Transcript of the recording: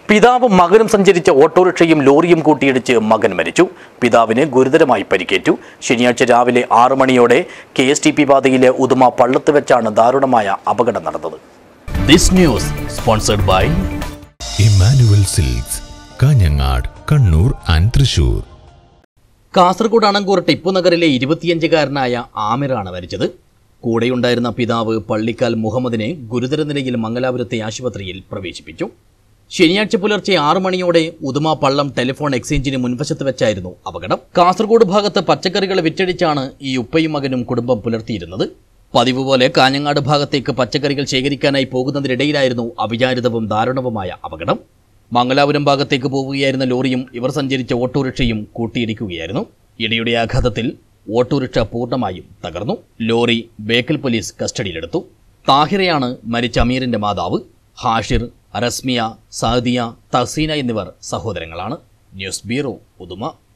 പിതാവും മകനും സഞ്ചരിച്ച ഓട്ടോറിക്ഷയും ലോറിയും കൂട്ടിയിടിച്ച് മകൻ മരിച്ചു പിതാവിന് ഗുരുതരമായി പരിക്കേറ്റു ശനിയാഴ്ച രാവിലെ ആറു മണിയോടെ കെ എസ് ടി പി പാതയിലെ ഉദുമ പള്ളത്ത് വെച്ചാണ് ദാരുണമായ അപകടം നടന്നത് this news sponsored by Emmanuel silks Kanhangad Kannur and Thrissur Kasaragod Anangoor Tippu നഗറിലെ ഇരുപത്തിയഞ്ചുകാരനായ ആമിറാണ് മരിച്ചത് കൂടെയുണ്ടായിരുന്ന പിതാവ് പള്ളിക്കാൽ മുഹമ്മദിനെ ഗുരുതര നിലയിൽ മംഗലാപുരത്തെ ആശുപത്രിയിൽ പ്രവേശിപ്പിച്ചു ശനിയാഴ്ച പുലർച്ചെ ആറു മണിയോടെ ഉദുമ പള്ളം ടെലിഫോൺ എക്സ്ചേഞ്ചിന് മുൻവശത്ത് വെച്ചായിരുന്നു അപകടം കാസർഗോഡ് ഭാഗത്ത് പച്ചക്കറികൾ വിറ്റഴിച്ചാണ് ഈ ഉപ്പയും മകനും കുടുംബം പുലർത്തിയിരുന്നത് പതിവ് പോലെ കാഞ്ഞങ്ങാട് ഭാഗത്തേക്ക് പച്ചക്കറികൾ ശേഖരിക്കാനായി പോകുന്നതിനിടയിലായിരുന്നു അവിചാരിതവും ദാരുണവുമായ അപകടം മംഗലാപുരം ഭാഗത്തേക്ക് പോവുകയായിരുന്ന ലോറിയും ഇവർ സഞ്ചരിച്ച ഓട്ടോറിക്ഷയും കൂട്ടിയിടിക്കുകയായിരുന്നു ഇടിയുടെ ആഘാതത്തിൽ ഓട്ടോറിക്ഷ പൂർണ്ണമായും തകർന്നു ലോറി ബേക്കൽ പോലീസ് കസ്റ്റഡിയിലെടുത്തു താഹിറയാണ് മരിച്ച അമീറിന്റെ മാതാവ് ഹാഷിർ റസ്മിയ സഹദിയ തഹസീന എന്നിവർ സഹോദരങ്ങളാണ് ന്യൂസ് ബ്യൂറോ ഉദുമ